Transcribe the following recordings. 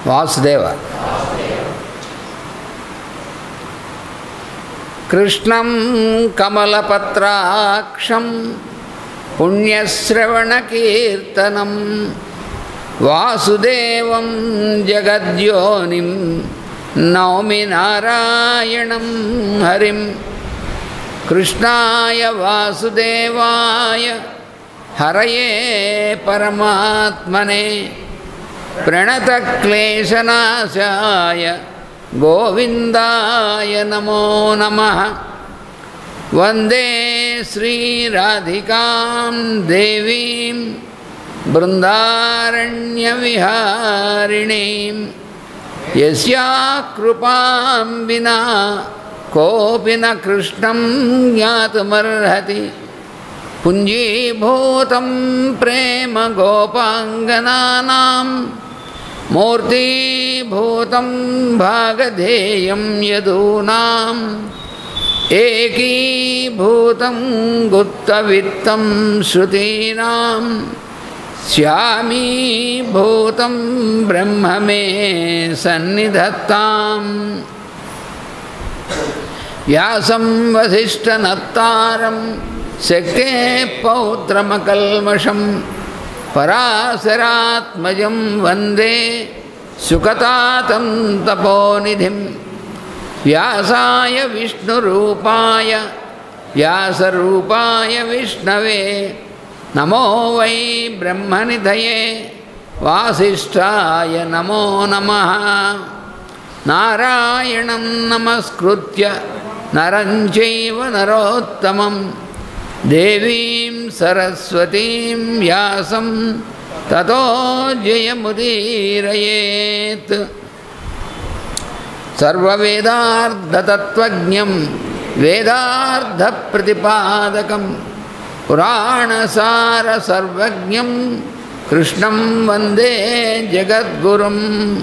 వాసుదేవ కృష్ణం కమలపత్రాక్షం పుణ్యశ్రవణకీర్తనం వాసుదేవం జగద్యోనిం నౌమి నారాయణం హరిం కృష్ణాయ వాసుదేవాయ హరయే పరమాత్మనే ప్రణతక్లేశనాశాయ గోవిందాయ నమో నమః వందే శ్రీరాధికాం దేవీం బృందారణ్యవిహారిణీం యస్యా కృపాం వినా కోపి న కృష్ణం జ్ఞాతుమర్హతి పుంజీభూతం ప్రేమ గోపాంగనానాం మూర్తీభూతం భాగధేయం యదూనాం ఏకీభూతం గుప్తవిత్తం శృతీనాం శ్యామీభూతం బ్రహ్మ మే సన్నిధత్తాం వ్యాసం వసిష్ఠనత్తారం శక్తే పౌత్రమకల్మషం పరాశరాత్మజం వందే సుఖతాతం తపోనిధిం వ్యాసాయ విష్ణురూపాయ వ్యాసరూపాయ విష్ణవే నమో వై బ్రహ్మనిధయే వాసిష్ఠాయ నమో నమః నారాయణం నమస్కృత్య నరం చైవ నరోత్తమం దేవీం సరస్వతీం వ్యాసం తతో జయముదీరయేత్ సర్వవేదార్థతత్వజ్ఞం వేదార్థప్రతిపాదకం పురాణసార సర్వజ్ఞం కృష్ణం వందే జగద్గురుం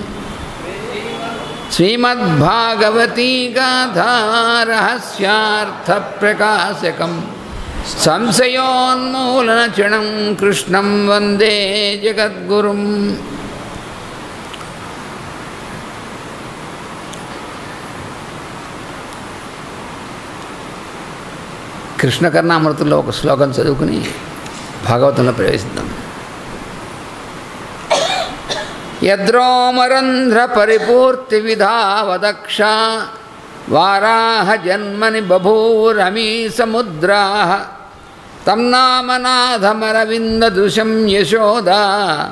శ్రీమద్భాగవతీ గాథారహస్యార్థప్రకాశకం సంశయోన్మూలనచణం కృష్ణం వందే జగద్గురుం కృష్ణకర్ణామృతంలో ఒక శ్లోకం చదువుకుని భాగవతంలో ప్రవేశిద్దాం యద్రోమరంధ్ర పరిపూర్తి విధావదక్ష వారాహ జన్మని బభూరమీ సముద్రా తం నామనాథమరవిందదృశం యశోదా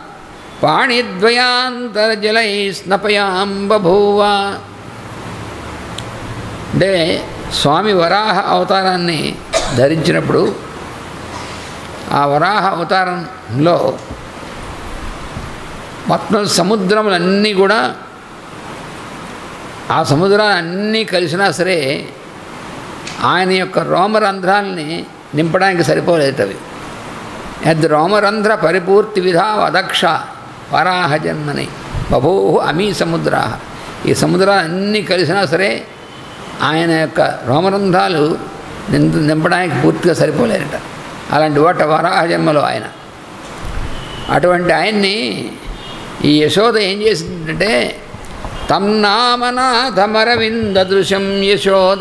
పాణిద్వయాంతరజలై స్నపయాం బభూవ అంటే స్వామి వరాహ అవతారాన్ని ధరించినప్పుడు ఆ వరాహ అవతారంలో మొత్తం సముద్రములన్నీ కూడా ఆ సముద్రాలు అన్నీ కలిసినా సరే ఆయన యొక్క రోమరంధ్రాలని నింపడానికి సరిపోలేదు అవి యద్ రోమరంధ్ర పరిపూర్తి విధా అదక్ష వరాహ జన్మని బభూ అమీ సముద్రా ఈ సముద్రాలు అన్నీ కలిసినా సరే ఆయన యొక్క రోమరంధ్రాలు నింప నింపడానికి పూర్తిగా సరిపోలేరట అలాంటి ఓట వరాహ జన్మలో ఆయన అటువంటి ఆయన్ని ఈ యశోద ఏం చేసిందంటే తమ్ నామనాథమరవింద దృశం యశోద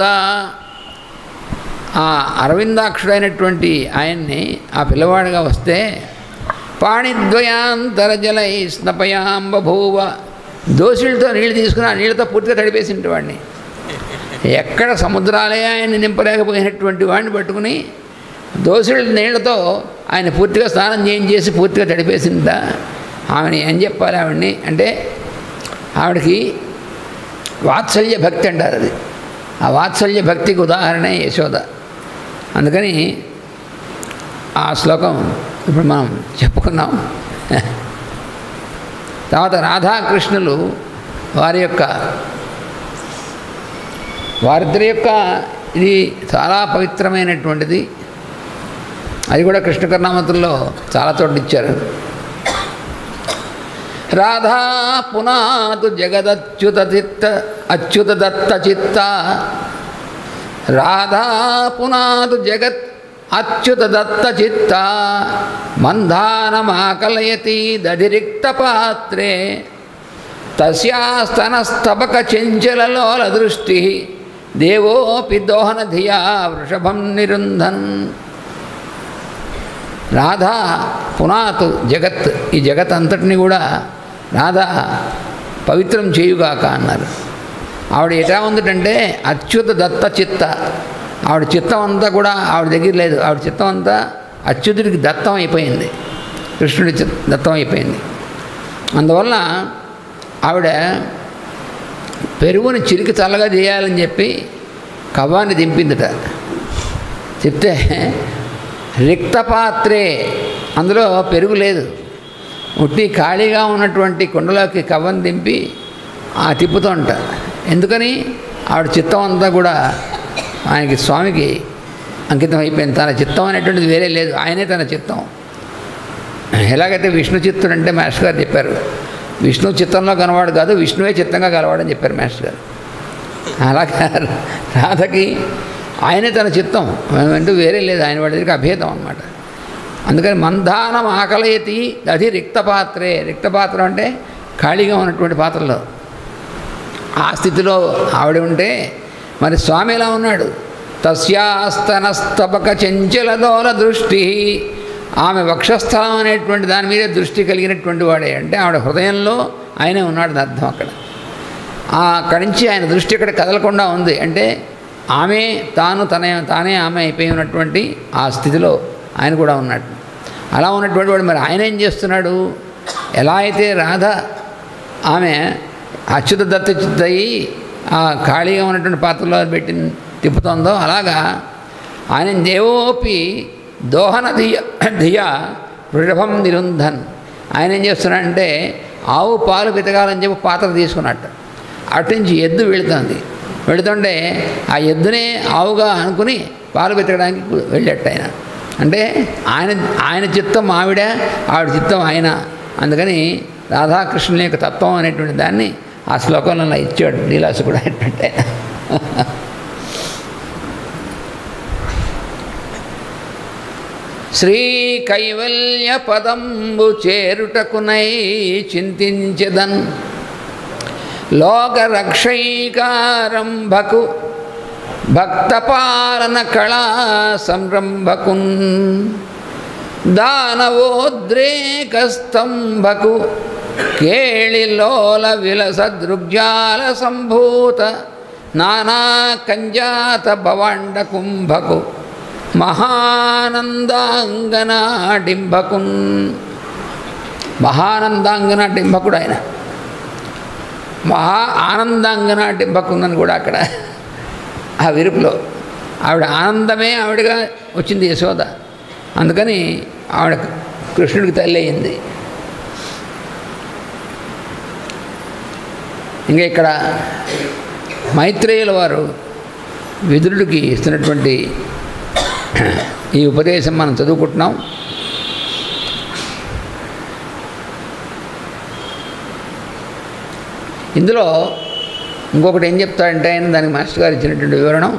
ఆ అరవిందాక్షుడైనటువంటి ఆయన్ని ఆ పిల్లవాడిగా వస్తే పాణిద్వయాంతర జలై స్నపయాం బభూవ దోషులతో నీళ్ళు తీసుకుని ఆ నీళ్ళతో పూర్తిగా తడిపేసింటి వాడిని ఎక్కడ సముద్రాలే ఆయన్ని నింపలేకపోయినటువంటి వాడిని పట్టుకుని దోషుల నీళ్లతో ఆయన పూర్తిగా స్నానం చేయించేసి పూర్తిగా తడిపేసిందా ఆమెని ఏం చెప్పాలి ఆవిడ్ని అంటే ఆవిడకి వాత్సల్య భక్తి అంటారు అది ఆ వాత్సల్య భక్తికి ఉదాహరణే యశోద అందుకని ఆ శ్లోకం ఇప్పుడు మనం చెప్పుకున్నాం తర్వాత రాధాకృష్ణులు వారి యొక్క వారిద్దరి యొక్క ఇది చాలా పవిత్రమైనటువంటిది అది కూడా కృష్ణకర్ణామతుల్లో చాలా చోట్ల ఇచ్చారు రాధా పునాతు జగదచ్యుత చిత్త అచ్యుత దత్త చిత్త రాధా పునాతు జగత్ అచ్యుత దత్త చిత్త మందానమాకలయతి దధిరిక్త పాత్రే తస్యాస్తనస్తబక చెంచలలోల దృష్టి దేవోపి దోహన ధియా వృషభం నిరుంధన్ రాధా పునాత్ జగత్ ఈ జగత్ అంతటిని కూడా రాధా పవిత్రం చేయుగాక అన్నారు ఆవిడ ఎట్లా ఉందంటే అచ్యుత దత్త చిత్త ఆవిడ చిత్తం అంతా కూడా ఆవిడ దగ్గర లేదు ఆవిడ చిత్తం అంతా అచ్యుతుడికి దత్తం అయిపోయింది కృష్ణుడి చిత్ దత్తం అయిపోయింది అందువల్ల ఆవిడ పెరుగుని చిరికి చల్లగా చేయాలని చెప్పి కవ్వాన్ని దింపిందిట చెప్తే రిక్తపాత్రే అందులో పెరుగు లేదు ఉట్టి ఖాళీగా ఉన్నటువంటి కుండలోకి కవ్వం దింపి ఆ తిప్పుతూ ఉంటా ఎందుకని ఆవిడ చిత్తం అంతా కూడా ఆయనకి స్వామికి అంకితం అయిపోయింది తన చిత్తం అనేటువంటిది వేరే లేదు ఆయనే తన చిత్తం ఎలాగైతే విష్ణు చిత్తుడు అంటే మాస్టర్ గారు చెప్పారు విష్ణు చిత్తంలో కనవాడు కాదు విష్ణువే చిత్తంగా కలవాడని చెప్పారు మాస్టర్ గారు అలాగా రాధకి ఆయనే తన చిత్తం అంటూ వేరే లేదు ఆయన వాడి దగ్గరికి అభేదం అనమాట అందుకని మందానం ఆకలయతి అది రిక్తపాత్రే రిక్తపాత్రం అంటే ఖాళీగా ఉన్నటువంటి పాత్రలో ఆ స్థితిలో ఆవిడ ఉంటే మరి స్వామి ఎలా ఉన్నాడు తస్యాస్తనస్తబక చెంచలదోల దృష్టి ఆమె వక్షస్థలం అనేటువంటి దాని మీద దృష్టి కలిగినటువంటి వాడే అంటే ఆవిడ హృదయంలో ఆయనే ఉన్నాడు అర్థం అక్కడ ఆ అక్కడి నుంచి ఆయన దృష్టి ఇక్కడ కదలకుండా ఉంది అంటే ఆమె తాను తన తానే ఆమె అయిపోయి ఉన్నటువంటి ఆ స్థితిలో ఆయన కూడా ఉన్నాడు అలా ఉన్నటువంటి వాడు మరి ఆయన ఏం చేస్తున్నాడు ఎలా అయితే రాధ ఆమె అచ్యుత దత్త చిత్తయి ఆ ఖాళీగా ఉన్నటువంటి పాత్రలో పెట్టి తిప్పుతోందో అలాగా ఆయన దేవోపి దోహన ధియ ధియ వృషభం నిరుంధన్ ఆయన ఏం చేస్తున్నాడంటే ఆవు పాలు పితకాలని చెప్పి పాత్ర తీసుకున్నట్టు అటు నుంచి ఎద్దు వెళుతుంది వెళుతుంటే ఆ ఎద్దునే ఆవుగా అనుకుని పాలు పెతకడానికి వెళ్ళట్టు ఆయన అంటే ఆయన ఆయన చిత్తం ఆవిడ ఆవిడ చిత్తం ఆయన అందుకని రాధాకృష్ణుల యొక్క తత్వం అనేటువంటి దాన్ని ఆ శ్లోకంలో అలా ఇచ్చాడు లీలాసు కూడా అనేటువంటి ఆయన శ్రీ కైవల్య పదంబు చేరుటకునై చింతించదన్ లోకరక్షైకారంభకు భక్తపాలన కళా సంరంభకున్ దానవోద్రేకస్తంభకు కేళిలోల విలస దృగ్జాల సంభూత నానా కంజాత భవాండ కుంభకు మహానందాంగనాడింభకున్ మహానందాంగనాడింభకుడు ఆయన మహా ఆనందాంగనాడింభకుందని కూడా అక్కడ ఆ విరుపులో ఆవిడ ఆనందమే ఆవిడగా వచ్చింది యశోద అందుకని ఆవిడ కృష్ణుడికి తల్లి అయింది ఇంకా ఇక్కడ మైత్రేయుల వారు విదురుడికి ఇస్తున్నటువంటి ఈ ఉపదేశం మనం చదువుకుంటున్నాం ఇందులో ఇంకొకటి ఏం చెప్తాడంటే ఆయన దానికి మాస్టర్ గారు ఇచ్చినటువంటి వివరణం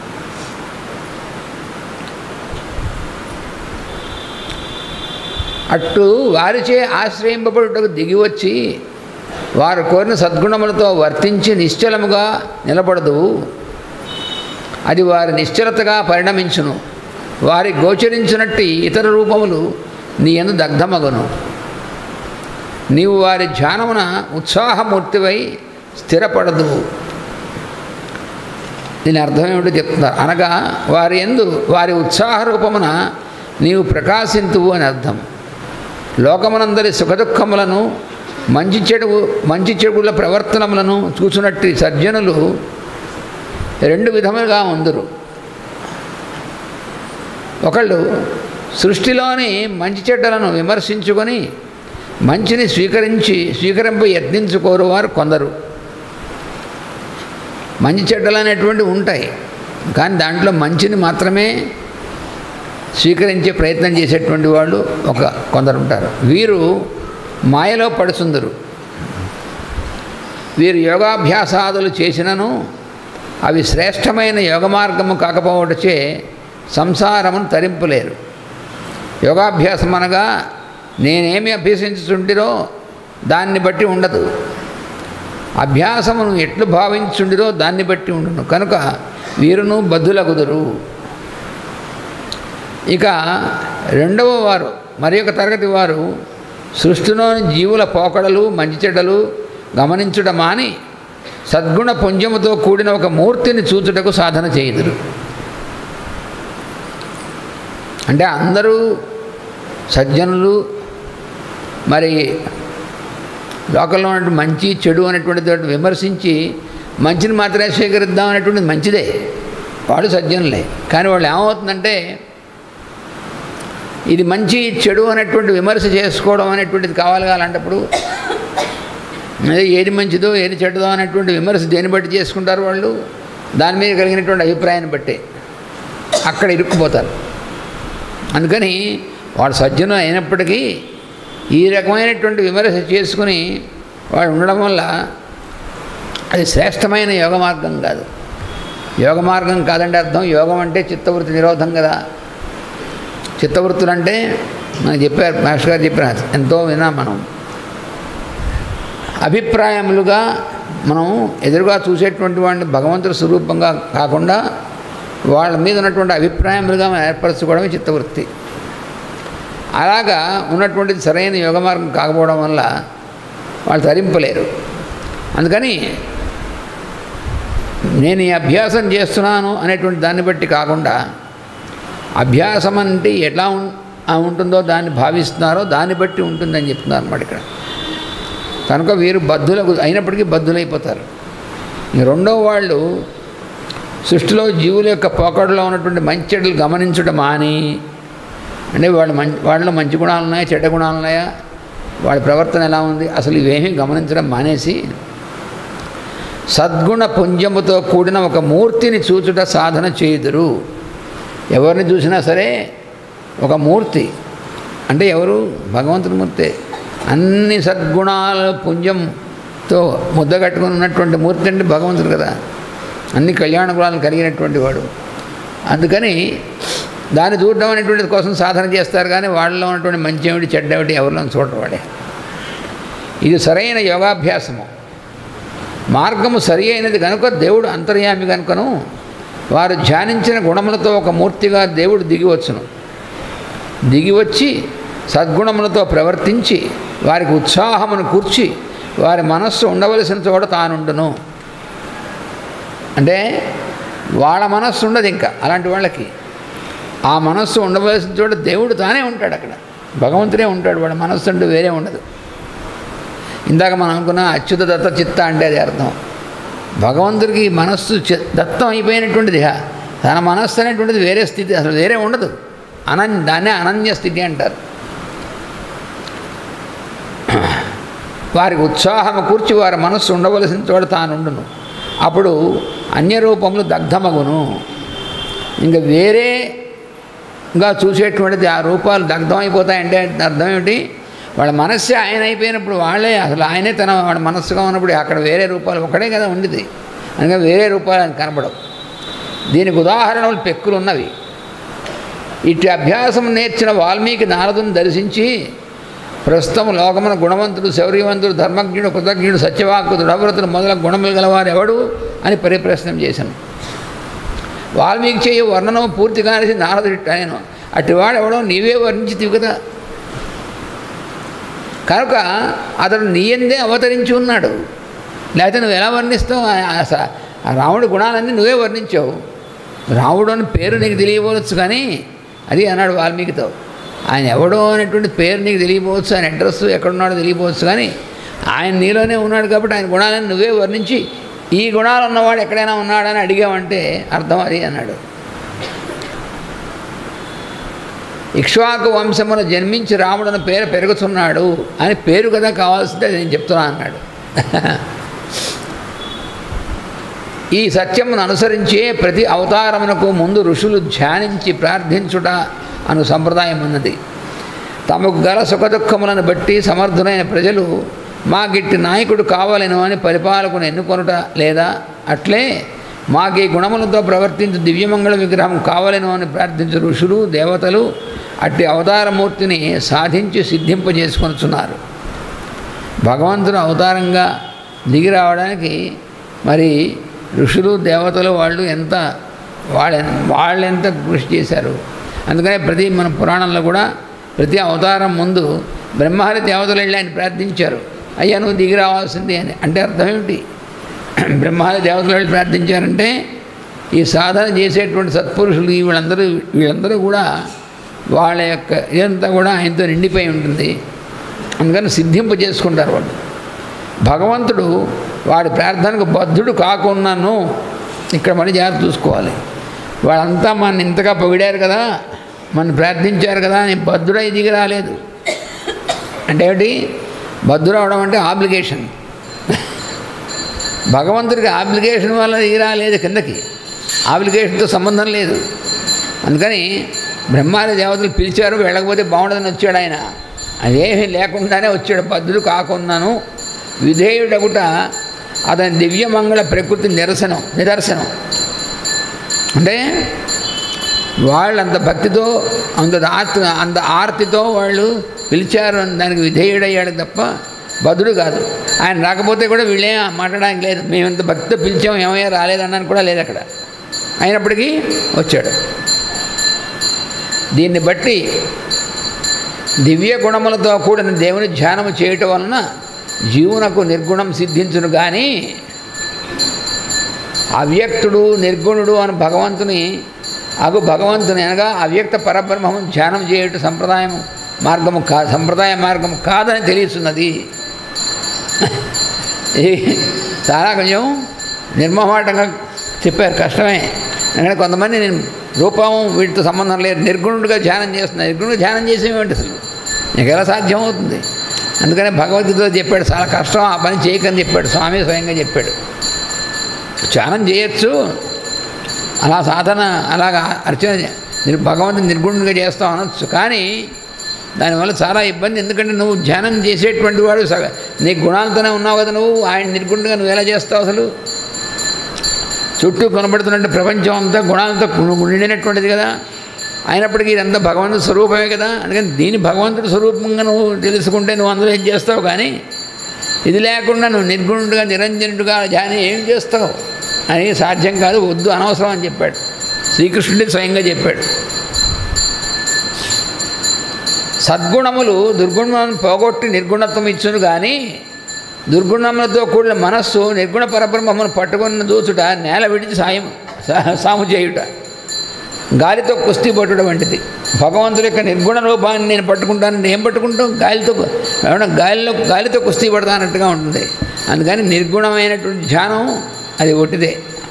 అట్టు వారిచే ఆశ్రయింపబడుటకు దిగి వచ్చి వారు కోరిన సద్గుణములతో వర్తించి నిశ్చలముగా నిలబడదు అది వారి నిశ్చలతగా పరిణమించును వారి గోచరించినట్టి ఇతర రూపములు నీ ఎందు దగ్ధమగును నీవు వారి ధ్యానమున ఉత్సాహమూర్తివై స్థిరపడదు దీని అర్థం ఏమిటో చెప్తున్నారు అనగా వారి ఎందు వారి ఉత్సాహ రూపమున నీవు ప్రకాశింతువు అని అర్థం లోకమునందరి సుఖదుఖములను మంచి చెడు మంచి చెడుల ప్రవర్తనములను చూసినట్టు సజ్జనులు రెండు విధములుగా ఉందరు ఒకళ్ళు సృష్టిలోని మంచి చెడ్డలను విమర్శించుకొని మంచిని స్వీకరించి స్వీకరింప యత్నించుకోరు వారు కొందరు మంచి చెడ్డలు అనేటువంటివి ఉంటాయి కానీ దాంట్లో మంచిని మాత్రమే స్వీకరించే ప్రయత్నం చేసేటువంటి వాళ్ళు ఒక కొందరు ఉంటారు వీరు మాయలో పడుచుందరు వీరు యోగాభ్యాసాదులు చేసినను అవి శ్రేష్టమైన యోగ మార్గము కాకపోవటచే సంసారమును తరింపులేరు యోగాభ్యాసం అనగా నేనేమి అభ్యసించుతుంటిరో దాన్ని బట్టి ఉండదు అభ్యాసమును ఎట్లు భావించుండిరో దాన్ని బట్టి ఉండును కనుక వీరును బద్ధులగుదురు ఇక రెండవ వారు మరి ఒక తరగతి వారు సృష్టిలోని జీవుల పోకడలు మంచి చెడ్డలు గమనించుట మాని సద్గుణ పుంజముతో కూడిన ఒక మూర్తిని చూచుటకు సాధన చేయుదురు అంటే అందరూ సజ్జనులు మరి లోకంలో ఉన్నటువంటి మంచి చెడు అనేటువంటి దాన్ని విమర్శించి మంచిని మాత్రమే స్వీకరిద్దాం అనేటువంటిది మంచిదే వాడు సజ్జనులే కానీ వాళ్ళు ఏమవుతుందంటే ఇది మంచి చెడు అనేటువంటి విమర్శ చేసుకోవడం అనేటువంటిది కావాలి అలాంటప్పుడు అదే ఏది మంచిదో ఏది చెడ్డదో అనేటువంటి విమర్శ దేన్ని బట్టి చేసుకుంటారు వాళ్ళు దాని మీద కలిగినటువంటి అభిప్రాయాన్ని బట్టే అక్కడ ఇరుక్కుపోతారు అందుకని వాడు సజ్జనం అయినప్పటికీ ఈ రకమైనటువంటి విమర్శ చేసుకుని వాడు ఉండడం వల్ల అది శ్రేష్టమైన యోగ మార్గం కాదు యోగ మార్గం కాదండి అర్థం యోగం అంటే చిత్తవృత్తి నిరోధం కదా చిత్తవృత్తులు అంటే మనకు చెప్పారు మాస్టర్ గారు చెప్పారు ఎంతో విన్నాం మనం అభిప్రాయములుగా మనం ఎదురుగా చూసేటువంటి వాడిని భగవంతుడి స్వరూపంగా కాకుండా వాళ్ళ మీద ఉన్నటువంటి అభిప్రాయములుగా మనం ఏర్పరచుకోవడమే చిత్తవృత్తి అలాగా ఉన్నటువంటిది సరైన యోగ మార్గం కాకపోవడం వల్ల వాళ్ళు తరింపలేరు అందుకని నేను ఈ అభ్యాసం చేస్తున్నాను అనేటువంటి దాన్ని బట్టి కాకుండా అభ్యాసం అంటే ఎట్లా ఉం ఆ ఉంటుందో దాన్ని భావిస్తున్నారో దాన్ని బట్టి ఉంటుందని చెప్తున్నారు అన్నమాట ఇక్కడ కనుక వీరు బద్ధులకు అయినప్పటికీ బద్ధులైపోతారు ఇంక రెండో వాళ్ళు సృష్టిలో జీవుల యొక్క పోకడలో ఉన్నటువంటి మంచి చెడులు గమనించడం మాని అంటే వాళ్ళు మంచి వాళ్ళలో మంచి గుణాలు ఉన్నాయా చెడ్డ గుణాలు ఉన్నాయా వాళ్ళ ప్రవర్తన ఎలా ఉంది అసలు ఇవేమీ గమనించడం మానేసి సద్గుణ పుంజముతో కూడిన ఒక మూర్తిని చూచుట సాధన చేయుదురు ఎవరిని చూసినా సరే ఒక మూర్తి అంటే ఎవరు భగవంతుని మూర్తే అన్ని సద్గుణాల పుంజంతో ముద్ద కట్టుకుని ఉన్నటువంటి మూర్తి అంటే భగవంతుడు కదా అన్ని కళ్యాణ గుణాలు కలిగినటువంటి వాడు అందుకని దాన్ని చూడడం అనేటువంటిది కోసం సాధన చేస్తారు కానీ వాళ్ళలో ఉన్నటువంటి మంచి ఏమిటి చెడ్డ ఏమిటి ఎవరిలో చూడరు వాడే ఇది సరైన యోగాభ్యాసము మార్గము సరి అయినది కనుక దేవుడు అంతర్యామి కనుకను వారు ధ్యానించిన గుణములతో ఒక మూర్తిగా దేవుడు దిగివచ్చును దిగివచ్చి సద్గుణములతో ప్రవర్తించి వారికి ఉత్సాహమును కూర్చి వారి మనస్సు ఉండవలసిన చోట తానుండును అంటే వాళ్ళ మనస్సు ఉండదు ఇంకా అలాంటి వాళ్ళకి ఆ మనస్సు ఉండవలసిన చోట దేవుడు తానే ఉంటాడు అక్కడ భగవంతుడే ఉంటాడు వాళ్ళ మనస్సు అంటూ వేరే ఉండదు ఇందాక మనం అనుకున్న అచ్యుత దత్త చిత్త అంటే అది అర్థం భగవంతుడికి మనస్సు చి- దత్తం అయిపోయినటువంటిది హ. తన మనస్సు అనేటువంటిది వేరే స్థితి అసలు వేరే ఉండదు అనన్ దాన్నే అనన్య స్థితి అంటారు వారికి ఉత్సాహము కూర్చి వారి మనస్సు ఉండవలసిన చోట తానుండును అప్పుడు అన్య రూపములు దగ్ధమగును ఇంకా వేరేగా చూసేటువంటిది ఆ రూపాలు దగ్ధం అయిపోతాయంటే అర్థం ఏమిటి వాళ్ళ మనస్సే ఆయన అయిపోయినప్పుడు వాళ్ళే అసలు ఆయనే తన వాళ్ళ మనస్సుగా ఉన్నప్పుడు అక్కడ వేరే రూపాలు ఒకటే కదా ఉండేది అందుకని వేరే రూపాలు ఆయన కనబడవు దీనికి ఉదాహరణలు పెక్కులు ఉన్నవి ఇటు అభ్యాసం నేర్చిన వాల్మీకి నారదుని దర్శించి ప్రస్తుతం లోకమున గుణవంతుడు శౌర్యవంతుడు ధర్మజ్ఞుడు కృతజ్ఞుడు సత్యవాక్కు దృఢవ్రతుడు మొదలగు గుణములు గలవారు ఎవడు అని పరిప్రశ్నం చేశాను వాల్మీకి చేయ వర్ణనం పూర్తి కానిసి నారదుడు ఆయన అటువాడు ఎవడో నీవే వర్ణించితివి కదా కనుక అతడు నీయందే అవతరించి ఉన్నాడు లేకపోతే నువ్వు ఎలా వర్ణిస్తావు ఆ- ఆ స- ఆ రాముడి గుణాలన్నీ నువ్వే వర్ణించావు రాముడు అని పేరు నీకు తెలియవచ్చు కానీ అది అన్నాడు వాల్మీకితో ఆయన ఎవడో అనేటువంటి పేరు నీకు తెలియపోవచ్చు ఆయన అడ్రస్ ఎక్కడున్నాడో తెలియపోవచ్చు కానీ ఆయన నీలోనే ఉన్నాడు కాబట్టి ఆయన గుణాలను నువ్వే వర్ణించి ఈ గుణాలు ఉన్నవాడు ఎక్కడైనా ఉన్నాడని అడిగావంటే అర్థం అది అన్నాడు ఇక్ష్వాకు వంశమున జన్మించి రాముడని పేరు పెరుగుతున్నాడు అని పేరు కదా కావాల్సిందే నేను చెప్తున్నా అన్నాడు ఈ సత్యమును అనుసరించే ప్రతి అవతారమునకు ముందు ఋషులు ధ్యానించి ప్రార్థించుట అను సంప్రదాయం ఉన్నది తమకు గల సుఖదుఖములను బట్టి సమర్థులైన ప్రజలు మా గిట్టి నాయకుడు కావాలను అని పరిపాలకును ఎన్నుకొనుట లేదా అట్లే మాకు ఈ గుణములతో ప్రవర్తించు దివ్యమంగళ విగ్రహం కావాలను అని ప్రార్థించు ఋషులు దేవతలు అట్టి అవతారమూర్తిని సాధించి సిద్ధింపజేసుకొనుచున్నారు భగవంతుడు అవతారంగా దిగి రావడానికి మరి ఋషులు దేవతలు వాళ్ళు ఎంత వాళ్ళ వాళ్ళు ఎంత కృషి చేశారు అందుకనే ప్రతి మన పురాణంలో కూడా ప్రతి అవతారం ముందు బ్రహ్మహరి దేవతలు వెళ్ళి ఆయన ప్రార్థించారు అయ్యా నువ్వు దిగి రావాల్సింది అని అంటే అర్థం ఏమిటి బ్రహ్మహరి దేవతలు వెళ్ళి ప్రార్థించారంటే ఈ సాధన చేసేటువంటి సత్పురుషులు ఈ వీళ్ళందరూ వీళ్ళందరూ కూడా వాళ్ళ యొక్క ఇదంతా కూడా ఆయనతో నిండిపోయి ఉంటుంది అందుకని సిద్ధింపు చేసుకుంటారు వాళ్ళు భగవంతుడు వాడి ప్రార్థనకు బద్ధుడు కాకున్నాను ఇక్కడ మళ్ళీ జాగ్రత్త చూసుకోవాలి వాళ్ళంతా మన ఇంతగా పొగిడారు కదా మన ప్రార్థించారు కదా అని బద్ధుడై దిగి రాలేదు అంటే ఏమిటి బద్ధుడు అవడం అంటే ఆబ్లిగేషన్ భగవంతుడికి ఆబ్లిగేషన్ వల్ల దిగి రాలేదు కిందకి ఆబ్లిగేషన్తో సంబంధం లేదు అందుకని బ్రహ్మాది దేవతలు పిలిచారు వెళ్ళకపోతే బాగుండదని వచ్చాడు ఆయన అదేమీ లేకుండానే వచ్చాడు బద్ధుడు కాకున్నాను విధేయుడగుట అతని దివ్యమంగళ ప్రకృతి నిరసనం నిదర్శనం అంటే వాళ్ళు అంత భక్తితో అంత ఆర్తి అంత ఆర్తితో వాళ్ళు పిలిచారు అని దానికి విధేయుడయ్యాడు తప్ప బదుడు కాదు ఆయన రాకపోతే కూడా వీళ్ళే మాట్లాడడానికి లేదు మేము ఇంత భక్తితో పిలిచాం ఏమయ్యా రాలేదన్నాను కూడా లేదు అక్కడ అయినప్పటికీ వచ్చాడు దీన్ని బట్టి దివ్య గుణములతో కూడిన దేవుని ధ్యానము చేయటం వలన జీవునకు నిర్గుణం సిద్ధించును కానీ అవ్యక్తుడు నిర్గుణుడు అని భగవంతుని అగు భగవంతుని అనగా అవ్యక్త పరబ్రహ్మము ధ్యానం చేయట సంప్రదాయం మార్గము కా సంప్రదాయ మార్గము కాదని తెలుస్తున్నది ఇది చాలా కొంచెం నిర్మమాటంగా చెప్పారు కష్టమే ఎందుకంటే కొంతమంది నేను రూపం వీటితో సంబంధం లేదు నిర్గుణుడిగా ధ్యానం చేస్తున్నా నిర్గుణుడు ధ్యానం చేసేమేంటి అసలు నీకు ఎలా సాధ్యమవుతుంది అందుకనే భగవద్గీతలో చెప్పాడు చాలా కష్టం ఆ పని చేయకని చెప్పాడు స్వామి స్వయంగా చెప్పాడు ధ్యానం చేయొచ్చు అలా సాధన అలాగా అర్చన నిర్ భగవంతుని నిర్గుణంగా చేస్తావు అనొచ్చు కానీ దానివల్ల చాలా ఇబ్బంది ఎందుకంటే నువ్వు ధ్యానం చేసేటువంటి వాడు సగ నీ గుణాలతోనే ఉన్నావు కదా నువ్వు ఆయన నిర్గుణంగా నువ్వు ఎలా చేస్తావు అసలు చుట్టూ కనబడుతున్నట్టు ప్రపంచం అంతా గుణాలతో నిండినటువంటిది కదా అయినప్పటికీ ఇదంతా భగవంతుడి స్వరూపమే కదా అందుకని దీని భగవంతుడి స్వరూపంగా నువ్వు తెలుసుకుంటే నువ్వు అందులో ఏం చేస్తావు కానీ ఇది లేకుండా నువ్వు నిర్గుణుడుగా నిరంజనుడుగా ధ్యానం ఏం చేస్తావు అని సాధ్యం కాదు వద్దు అనవసరం అని చెప్పాడు శ్రీకృష్ణుడికి స్వయంగా చెప్పాడు సద్గుణములు దుర్గుణములను పోగొట్టి నిర్గుణత్వం ఇచ్చును కానీ దుర్గుణములతో కూడిన మనస్సు నిర్గుణ పరబ్రహ్మమును పట్టుకున్న దూచుట నేల విడిచి సాయం సా- సాము చేయుట గాలితో కుస్తీ పట్టుడు వంటిది భగవంతుడి యొక్క నిర్గుణ రూపాన్ని నేను పట్టుకుంటాను ఏం పట్టుకుంటాం గాలితో ఏమన్నా గాలిలో గాలితో కుస్తీ పడతానట్టుగా ఉంటుంది అందుకని నిర్గుణమైనటువంటి ధ్యానం అది ఒట్టిదే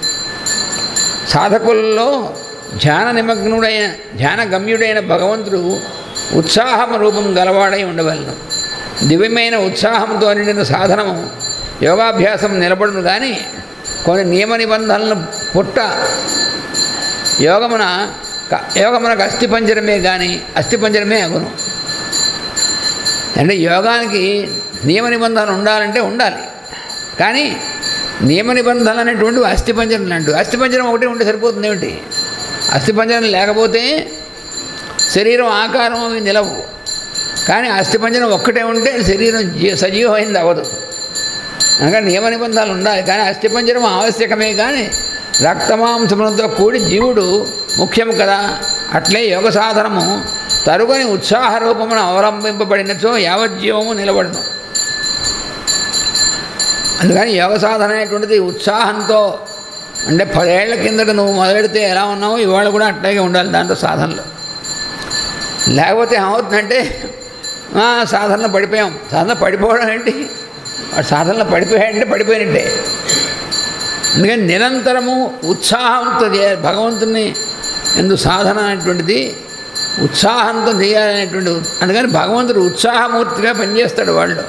సాధకులలో ధ్యాన నిమగ్నుడైన ధ్యాన గమ్యుడైన భగవంతుడు ఉత్సాహం రూపం గలవాడై ఉండవలను దివ్యమైన ఉత్సాహంతో నిండిన సాధనము యోగాభ్యాసం నిలబడును కానీ కొన్ని నియమ నిబంధనలను పుట్ట యోగమున క- యోగమునకు అస్థిపంజరమే కానీ అస్థిపంజరమే అగును అంటే యోగానికి నియమ నిబంధనలు ఉండాలంటే ఉండాలి కానీ నియమ నిబంధనలు అనేటువంటివి అస్థిపంజరం లాంటివి అస్థిపంజరం ఒకటి ఉంటే సరిపోతుంది ఏమిటి అస్థిపంజరం లేకపోతే శరీరం ఆకారం అవి నిలవు కానీ అస్థిపంజరం ఒక్కటే ఉంటే శరీరం జీ- సజీవమైంది అవ్వదు అనగా నియమ నిబంధనలు ఉండాలి కానీ అస్థిపంజరం ఆవశ్యకమే కానీ రక్తమాంసములతో కూడి జీవుడు ముఖ్యం కదా అట్లే యోగ సాధనము తరుగని ఉత్సాహ రూపమును అవలంబింపబడినచో యావజ్జీవము నిలబడను అందుకని యోగ సాధన అనేటువంటిది ఉత్సాహంతో అంటే పదేళ్ల కిందట నువ్వు మొదలెడితే ఎలా ఉన్నావో ఇవాళ కూడా అట్లాగే ఉండాలి దాంట్లో సాధనలో లేకపోతే ఏమవుతుందంటే "ఆ, సాధనలో పడిపోయాం సాధన పడిపోవడం ఏంటి వాడు సాధనలో పడిపోయాడంటే పడిపోయినట్టే అందుకని నిరంతరము ఉత్సాహంతో చేయాలి భగవంతుని ఎందు సాధన అనేటువంటిది ఉత్సాహంతో చేయాలనేటువంటి అందుకని భగవంతుడు ఉత్సాహమూర్తిగా పనిచేస్తాడు వాళ్ళు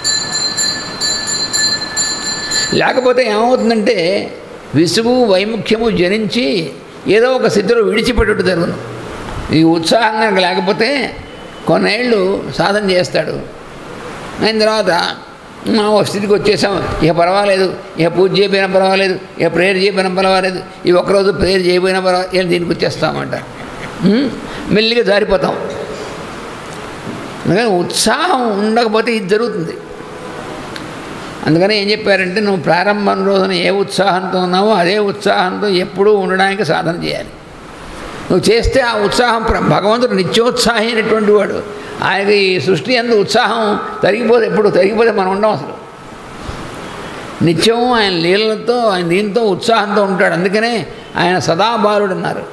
లేకపోతే ఏమవుతుందంటే విసుగు వైముఖ్యము జనించి ఏదో ఒక స్థితిలో విడిచిపెట్టుట జరుగును ఈ ఉత్సాహం కనుక లేకపోతే కొన్నేళ్ళు సాధన చేస్తాడు అయిన తర్వాత "మా, ఓ స్థితికి వచ్చేసాం ఇక పర్వాలేదు ఇక పూజ చేయకపోయినా పర్వాలేదు ఇక ప్రేయర్ చేయకపోయినా పర్వాలేదు ఈ ఒక్కరోజు ప్రేయర్ చేయకపోయినా పర్వాలేదు దీనికి వచ్చేస్తామంట ఉం? మెల్లిగా జారిపోతాం అందుకని ఉత్సాహం ఉండకపోతే ఇది జరుగుతుంది అందుకని ఏం చెప్పారంటే నువ్వు ప్రారంభం రోజున ఏ ఉత్సాహంతో ఉన్నావో అదే ఉత్సాహంతో ఎప్పుడూ ఉండడానికి సాధన చేయాలి నువ్వు చేస్తే ఆ ఉత్సాహం ప్ర- భగవంతుడు నిత్యోత్సాహి అయినటువంటి వాడు ఆయనకి ఈ సృష్టి అందు ఉత్సాహం తరిగిపోతే ఎప్పుడు తరిగిపోతే మనం ఉండం అసలు నిత్యం ఆయన లీలలతో ఆయన దీంతో ఉత్సాహంతో ఉంటాడు అందుకనే ఆయన సదా బాలుడు అన్నారు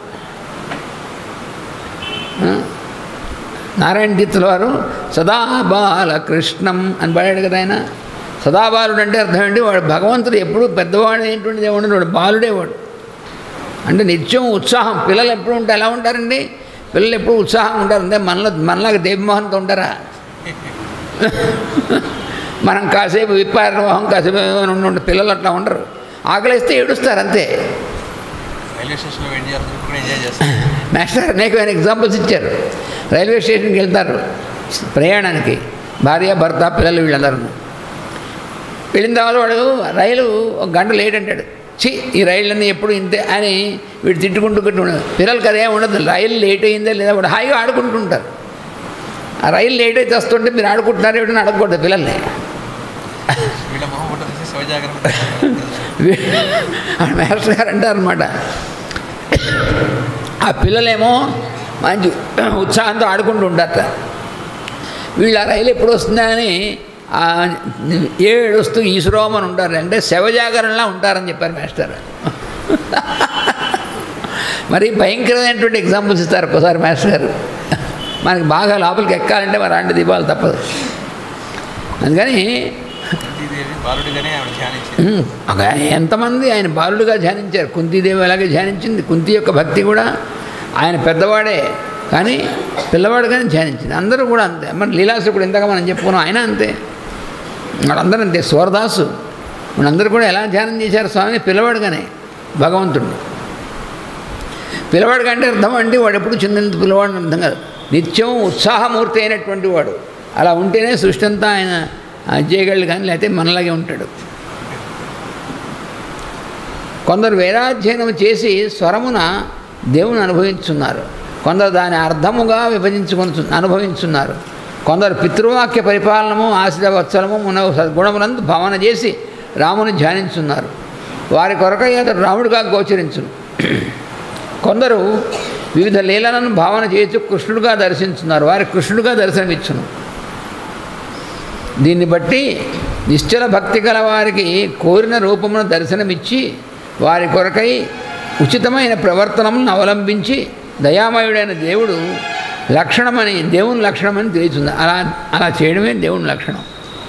ఆ? నారాయణ తీర్థుల వారు సదా బాలకృష్ణం అని పాడాడు కదా ఆయన సదాబాలుడు అంటే అర్థం ఏంటి వాడు భగవంతుడు ఎప్పుడు పెద్దవాడు అయినటువంటిది ఏమన్నా వాడు బాలుడే వాడు అంటే నిత్యం ఉత్సాహం పిల్లలు ఎప్పుడు ఉంటే ఎలా ఉంటారండి పిల్లలు ఎప్పుడు ఉత్సాహంగా ఉంటారు అంటే మనలో మనలాగా దేవమోహన్తో ఉంటారా మనం కాసేపు విప్పారమోహం కాసేపు ఉండి ఉండి పిల్లలు అట్లా ఉండరు ఆకలిస్తే ఏడుస్తారు అంతే రైల్వే స్టేషన్లో వెయిట్ చేయాలని కూడా ఎంజాయ్ చేస్తాం మాస్టర్ అనేకమైన ఎగ్జాంపుల్స్ ఇచ్చారు రైల్వే స్టేషన్కి వెళ్తారు ప్రయాణానికి భార్య భర్త పిల్లలు వీళ్ళందరూ వెళ్ళిన తర్వాత వాడు రైలు ఒక గంట లేట్ అంటాడు ఛీ ఈ రైళ్ళన్నీ ఎప్పుడు ఇంతే అని వీడు తిట్టుకుంటూ కొట్టుకుంటాడు పిల్లలకి అదే ఉండదు రైలు లేట్ అయిందా లేదా వాడు హాయిగా ఆడుకుంటుంటారు ఆ రైలు లేట్ అయితే వస్తుంటే మీరు ఆడుకుంటున్నారు ఏమిటని అడగకూడదు పిల్లల్ని వీళ్ళ మొహం ఫోటో తీసి శివజాగరం ఆ మాస్టర్ గారు అంటారు అనమాట ఆ పిల్లలేమో మంచి ఉత్సాహంతో ఆడుకుంటూ ఉంటారట వీళ్ళు ఆ రైలు ఎప్పుడు వస్తుందా అని ఆ ఏడుస్తూ ఈశ్వరోమని ఉంటారు అంటే శవజాగరణలా ఉంటారని చెప్పారు మాస్టర్ మరి భయంకరమైనటువంటి ఎగ్జాంపుల్స్ ఇస్తారు ఒక్కోసారి మాస్టర్ గారు మనకి బాగా లోపలికి ఎక్కాలంటే మరి అలాంటి దీపాలు తప్పదు అందుకని కుంతీదేవి బాలుడిగానే ఆవిడ ధ్యానించింది ఉమ్, ఒక ఎంతమంది ఆయన బాలుడుగా ధ్యానించారు కుంతీదేవి అలాగే ధ్యానించింది కుంతి యొక్క భక్తి కూడా ఆయన పెద్దవాడే కానీ పిల్లవాడుగానే ధ్యానించింది అందరూ కూడా అంతే మరి లీలాసుకుడు ఇంతగా మనం చెప్పుకున్నాం ఆయన అంతే వాళ్ళందరూ అంతే సూరదాసు మనందరూ కూడా ఎలా ధ్యానం చేశారు స్వామి పిల్లవాడుగానే భగవంతుడు పిల్లవాడు కంటే అర్థం అంటే వాడు ఎప్పుడు చిన్న పిల్లవాడు అర్థం కాదు నిత్యం ఉత్సాహమూర్తి అయినటువంటి వాడు అలా ఉంటేనే సృష్టి అంతా ఆయన ఆ, చేయగలడు కానీ లేకపోతే మనలాగే ఉంటాడు కొందరు వేదాధ్యయనం చేసి స్వరమున దేవుని అనుభవించున్నారు కొందరు దాని అర్థముగా విభజించుకొని అనుభవించున్నారు కొందరు పితృవాక్య పరిపాలనము ఆశ్రిత వత్సలము మున సద్గుణములందు భావన చేసి రాముని ధ్యానించున్నారు వారి కొరకై అతడు రాముడిగా గోచరించును కొందరు వివిధ లీలలను భావన చేయొచ్చు కృష్ణుడిగా దర్శించున్నారు వారి కృష్ణుడిగా దర్శనమిచ్చును దీన్ని బట్టి నిశ్చల భక్తి గల వారికి కోరిన రూపమును దర్శనమిచ్చి వారి కొరకై ఉచితమైన ప్రవర్తనములను అవలంబించి దయామయుడైన దేవుడు లక్షణమని దేవుని లక్షణమని తెలియచుంది అలా అలా చేయడమే దేవుని లక్షణం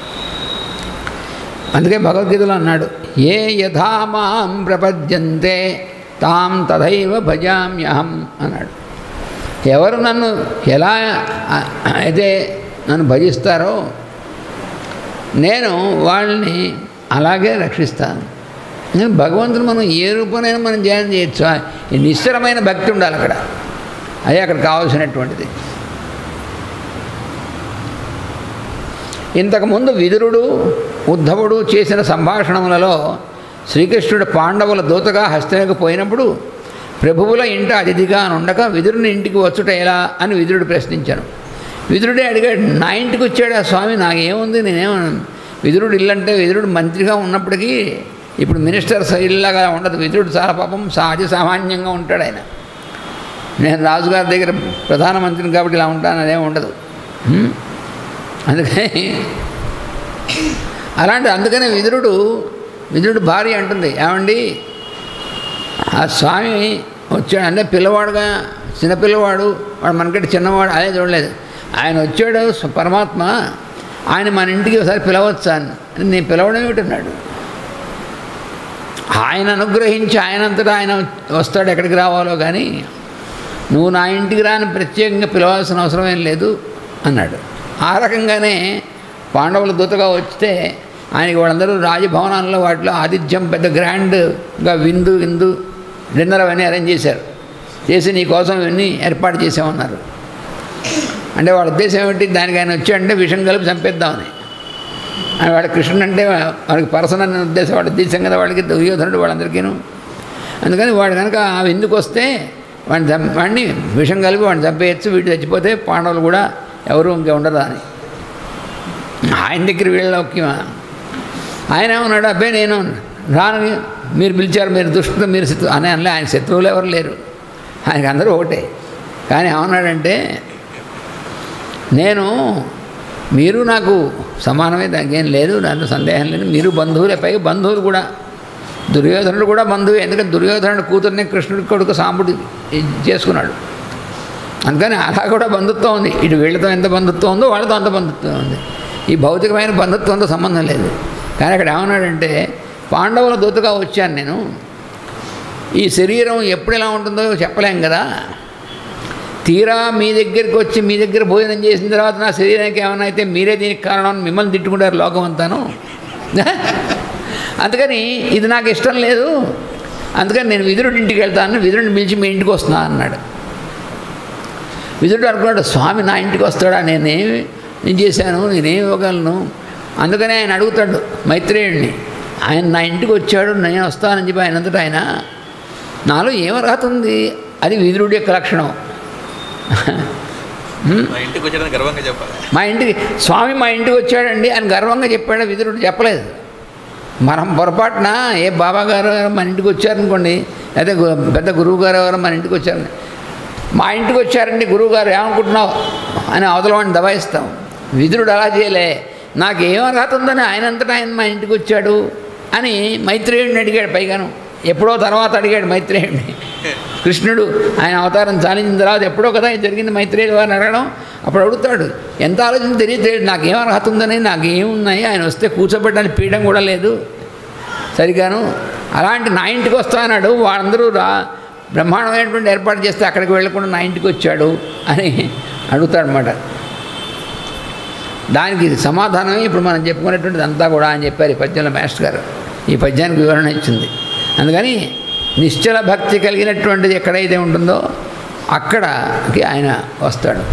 అందుకే భగవద్గీతలో అన్నాడు ఏ యథా మాం ప్రపద్యంతే తాం తథైవ భజామ్యహం అన్నాడు ఎవరు నన్ను ఎలా ఆ- అయితే నన్ను భజిస్తారో నేను వాళ్ళని అలాగే రక్షిస్తాను నేను భగవంతుని మనం ఏ రూపంలో మనం ధ్యానం చేయొచ్చు ఆ- ఈ నిశ్చలమైన భక్తి ఉండాలి అక్కడ అదే అక్కడ కావాల్సినటువంటిది ఇంతకుముందు విదురుడు ఉద్ధవుడు చేసిన సంభాషణములలో శ్రీకృష్ణుడు పాండవుల దూతగా హస్తనకు పోయినప్పుడు ప్రభువుల ఇంట అతిథిగా ఉండక విదురుని ఇంటికి వచ్చుట ఎలా అని విదురుడు ప్రశ్నించాను విదురుడే అడిగాడు నా ఇంటికి వచ్చాడు ఆ స్వామి నాకేముంది నేనేమ విదురుడు ఇల్లంటే విదురుడు మంత్రిగా ఉన్నప్పటికీ ఇప్పుడు మినిస్టర్స్ ఇల్లాగా ఉండదు విదురుడు చాలా పాపం సహజ సామాన్యంగా ఉంటాడు ఆయన నేను రాజుగారి దగ్గర ప్రధానమంత్రిని కాబట్టి ఇలా ఉంటాను అదేం ఉండదు హ్మ్? అందుకని అలాంటి అందుకనే విదురుడు విదురుడు భార్య అంటుంది ఏమండి ఆ స్వామి వచ్చాడు అంటే పిల్లవాడుగా చిన్నపిల్లవాడు వాడు మనకంటే చిన్నవాడు అదే చూడలేదు ఆయన వచ్చాడు స్వ- పరమాత్మ ఆయన మన ఇంటికి ఒకసారి పిలవచ్చా అని అంటే నేను పిలవడం ఏమిటన్నాడు ఆయన అనుగ్రహించి ఆయనంతటా ఆయన వస్తాడు ఎక్కడికి రావాలో కానీ నువ్వు నా ఇంటికి రాని ప్రత్యేకంగా పిలవాల్సిన అవసరం ఏం లేదు అన్నాడు ఆ రకంగానే పాండవుల దూతగా వస్తే ఆయనకి వాళ్ళందరూ రాజభవనాల్లో వాటిలో ఆతిథ్యం పెద్ద గ్రాండ్గా విందు విందు డిన్నర్ అవన్నీ అరేంజ్ చేశారు చేసి నీ కోసం ఇవన్నీ ఏర్పాటు చేసామన్నారు అంటే వాళ్ళ ఉద్దేశం ఏమిటి దానికి ఆయన వచ్చాడంటే విషం కలిపి చంపేద్దామని ఆయన వాడు కృష్ణుడు అంటే వాడికి పర్సన్ అనే ఉద్దేశం వాడు ఉద్దేశం కదా వాళ్ళకి దుర్యోధనుడు వాళ్ళందరికీను అందుకని వాడు కనుక ఆ విందుకు వస్తే వాడిని చంప వాడిని విషం కలిపి వాడిని చంపేయచ్చు వీడు చచ్చిపోతే పాండవులు కూడా ఎవరు ఇంకా ఉండరు అని ఆయన దగ్గర వీళ్ళకి ఆయన ఏమన్నాడు అబ్బాయి నేను రాను మీరు పిలిచారు మీరు దుష్టులు మీరు శత్రు అని అనలే ఆయన శత్రువులు ఎవరు లేరు ఆయనకి అందరూ ఒకటే కానీ ఏమన్నాడంటే నేను మీరు నాకు సమానమే దానికి ఏం లేదు దాంట్లో సందేహం లేదు మీరు బంధువులే పైగా బంధువులు కూడా దుర్యోధనుడు కూడా బంధువు ఎందుకంటే దుర్యోధనుడు కూతుర్ని కృష్ణుడి కొడుకు సాంబుడు చేసుకున్నాడు అందుకని అలా కూడా బంధుత్వం ఉంది ఇటు వీళ్ళతో ఎంత బంధుత్వం ఉందో వాళ్ళతో అంత బంధుత్వం ఉంది ఈ భౌతికమైన బంధుత్వంతో సంబంధం లేదు కానీ అక్కడ ఏమన్నాడంటే పాండవుల దూతగా వచ్చాను నేను ఈ శరీరం ఎప్పుడు ఎలా ఉంటుందో చెప్పలేం కదా తీరా మీ దగ్గరికి వచ్చి మీ దగ్గర భోజనం చేసిన తర్వాత నా శరీరానికి ఏమైనా అయితే మీరే దీనికి కారణం అని మిమ్మల్ని తిట్టుకుంటారు లోకం అంతాను అందుకని ఇది నాకు ఇష్టం లేదు అందుకని నేను విదురుడి ఇంటికి వెళ్తాను విదురుడిని పిలిచి మీ ఇంటికి వస్తున్నా అన్నాడు విదురుడు అనుకున్నాడు స్వామి నా ఇంటికి వస్తాడా నేనేమి నేను చేశాను నేనేమి ఇవ్వగలను అందుకని ఆయన అడుగుతాడు మైత్రేయుడిని ఆయన నా ఇంటికి వచ్చాడు నేను వస్తానని చెప్పి ఆయన అంతటా ఆయన నాలో ఏం అర్హత ఉంది అది విదురుడి యొక్క లక్షణం మా ఇంటికి వచ్చాడని గర్వంగా చెప్పాలి మా ఇంటికి స్వామి మా ఇంటికి వచ్చాడండి అని గర్వంగా చెప్పాడు విదురుడు చెప్పలేదు మనం పొరపాటున ఏ బాబా గారు మన ఇంటికి వచ్చారనుకోండి లేదా గు- పెద్ద గురువు గారు ఎవరు మన ఇంటికి వచ్చారని మా ఇంటికి వచ్చారండి గురువు గారు ఏమనుకుంటున్నావు అని అవతల వాడిని దబాయిస్తాం విదురుడు అలా చేయలే నాకు ఏం అర్హత ఉందని ఆయన అంతటా ఆయన మా ఇంటికి వచ్చాడు అని మైత్రేయుడిని అడిగాడు పైగాను ఎప్పుడో తర్వాత అడిగాడు మైత్రేయుడిని కృష్ణుడు ఆయన అవతారం చాలించిన తర్వాత ఎప్పుడో కదా ఇది జరిగింది మైత్రేయుడు వారిని అడగడం అప్పుడు అడుగుతాడు ఎంత ఆలోచన తెలియదు నాకేం అర్హత ఉందని నాకేమున్నాయి ఆయన వస్తే కూర్చోబెట్టడానికి పీయడం కూడా లేదు సరిగాను అలాంటి నా ఇంటికి వస్తానాడు వాళ్ళందరూ రా బ్రహ్మాండమైనటువంటి ఏర్పాటు చేస్తే అక్కడికి వెళ్ళకుండా నా ఇంటికి వచ్చాడు అని అడుగుతాడనమాట దానికి సమాధానమే ఇప్పుడు మనం చెప్పుకునేటువంటిది అంతా కూడా అని చెప్పారు ఈ పద్యంలో మాస్టర్ గారు ఈ పద్యానికి వివరణ ఇచ్చింది అందుకని నిశ్చల భక్తి కలిగినటువంటిది ఎక్కడైతే ఉంటుందో అక్కడకి ఆయన వస్తాడు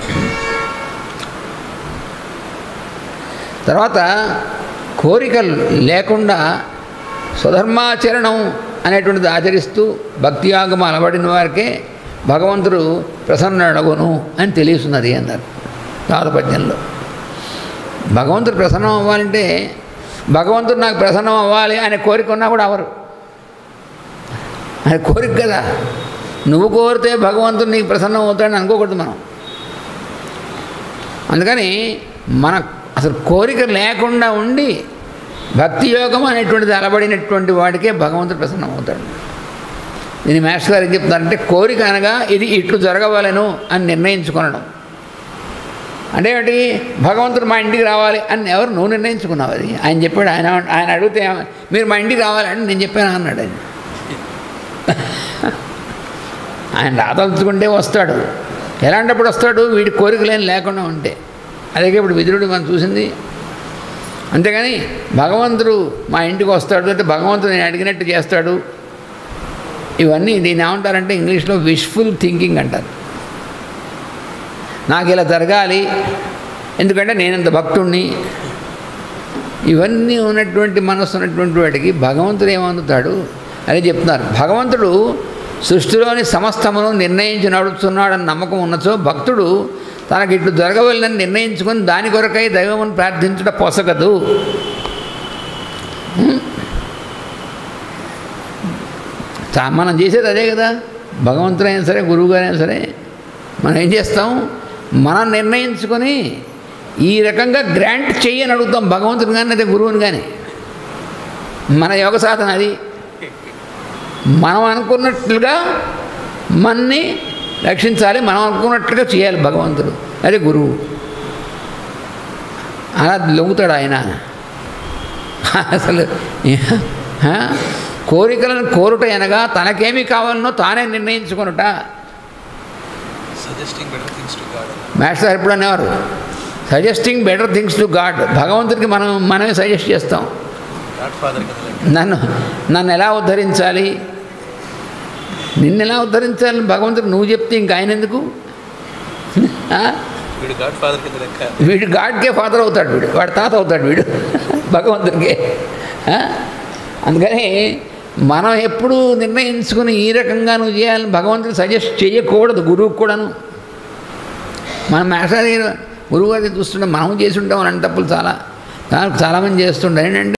తర్వాత కోరికలు లేకుండా స్వధర్మాచరణం అనేటువంటిది ఆచరిస్తూ భక్తి యాగం అలవడిన వారికే భగవంతుడు ప్రసన్నడగును అని తెలియస్తున్నది అన్నారు తర్వాత పద్యంలో భగవంతుడు ప్రసన్నం అవ్వాలంటే భగవంతుడు నాకు ప్రసన్నం అవ్వాలి అనే కోరిక ఉన్నా కూడా అవరు అది కోరిక కదా నువ్వు కోరితే భగవంతుడు నీకు ప్రసన్నం అవుతాడని అనుకోకూడదు మనం అందుకని మన అసలు కోరిక లేకుండా ఉండి భక్తి యోగం అనేటువంటిది అలబడినటువంటి వాడికే భగవంతుడు ప్రసన్నం అవుతాడు దీని మాస్టర్ గారు ఏం చెప్తారంటే కోరిక అనగా ఇది ఇట్లు జరగవలను అని నిర్ణయించుకొనడం అంటే ఏంటి భగవంతుడు మా ఇంటికి రావాలి అని ఎవరు నువ్వు నిర్ణయించుకున్నావు అది ఆయన చెప్పాడు ఆయన ఆయన అడిగితే ఏమ- మీరు మా ఇంటికి రావాలని నేను చెప్పాను అన్నాడు ఆయన ఆయన రాదలుచుకుంటే వస్తాడు ఎలాంటప్పుడు వస్తాడు వీడి కోరికలేం లేకుండా ఉంటే అదే ఇప్పుడు విదురుడు మనం చూసింది అంతేగాని భగవంతుడు మా ఇంటికి వస్తాడు అంటే భగవంతుడు నేను అడిగినట్టు చేస్తాడు ఇవన్నీ దీన్ని ఏమంటారంటే ఇంగ్లీష్లో విష్ఫుల్ థింకింగ్ అంటారు నాకు ఇలా జరగాలి ఎందుకంటే నేనంత భక్తుణ్ణి ఇవన్నీ ఉన్నటువంటి మనస్సు ఉన్నటువంటి వాడికి భగవంతుడు ఏమందుతాడు అదే చెప్తున్నారు భగవంతుడు సృష్టిలోని సమస్తమును నిర్ణయించి నడుస్తున్నాడని నమ్మకం ఉన్నచో భక్తుడు తనకి ఇట్లు జరగవలనని నిర్ణయించుకొని దాని కొరకై దైవమును ప్రార్థించుట పొసగదు చా- మనం చేసేది అదే కదా భగవంతుడైనా సరే గురువుగారైనా సరే మనం ఏం చేస్తాం మనం నిర్ణయించుకొని ఈ రకంగా గ్రాంట్ చెయ్యని అడుగుతాం భగవంతుని కానీ అదే గురువుని కానీ మన యోగ సాధన అది మనం అనుకున్నట్లుగా మన్ని రక్షించాలి మనం అనుకున్నట్లుగా చేయాలి భగవంతుడు అదే గురువు అలా లొంగుతాడు ఆయన అసలు ఆ? కోరికలను కోరుట అనగా తనకేమి కావాలనో తానే నిర్ణయించుకొనుట suggesting better things to God master ఎప్పుడు అనేవారు suggesting better things to God భగవంతుడికి మనం మనమే సజెస్ట్ చేస్తాం గాడ్ ఫాదర్ కదా లెక్క నన్ను నన్ను ఎలా ఉద్ధరించాలి నిన్ను ఎలా ఉద్ధరించాలి భగవంతుడు నువ్వు చెప్తే ఇంక ఆయన ఎందుకు ఆ? వీడు గాడ్ ఫాదర్ కింద లెక్క వీడు గాడ్కే ఫాదర్ అవుతాడు వీడు వాడు తాత అవుతాడు వీడు భగవంతుడికి ఆ? అందుకని మనం ఎప్పుడు నిర్ణయించుకుని ఈ రకంగా నువ్వు చేయాలని భగవంతుడు సజెస్ట్ చేయకూడదు గురువుకు కూడాను మనం మాస్టర్ గురువు గారిని చూస్తుంటాం మనం చేసి ఉంటాం అలాంటి తప్పులు చాలా చాలా చాలామంది చేస్తుంటాం ఏంటంటే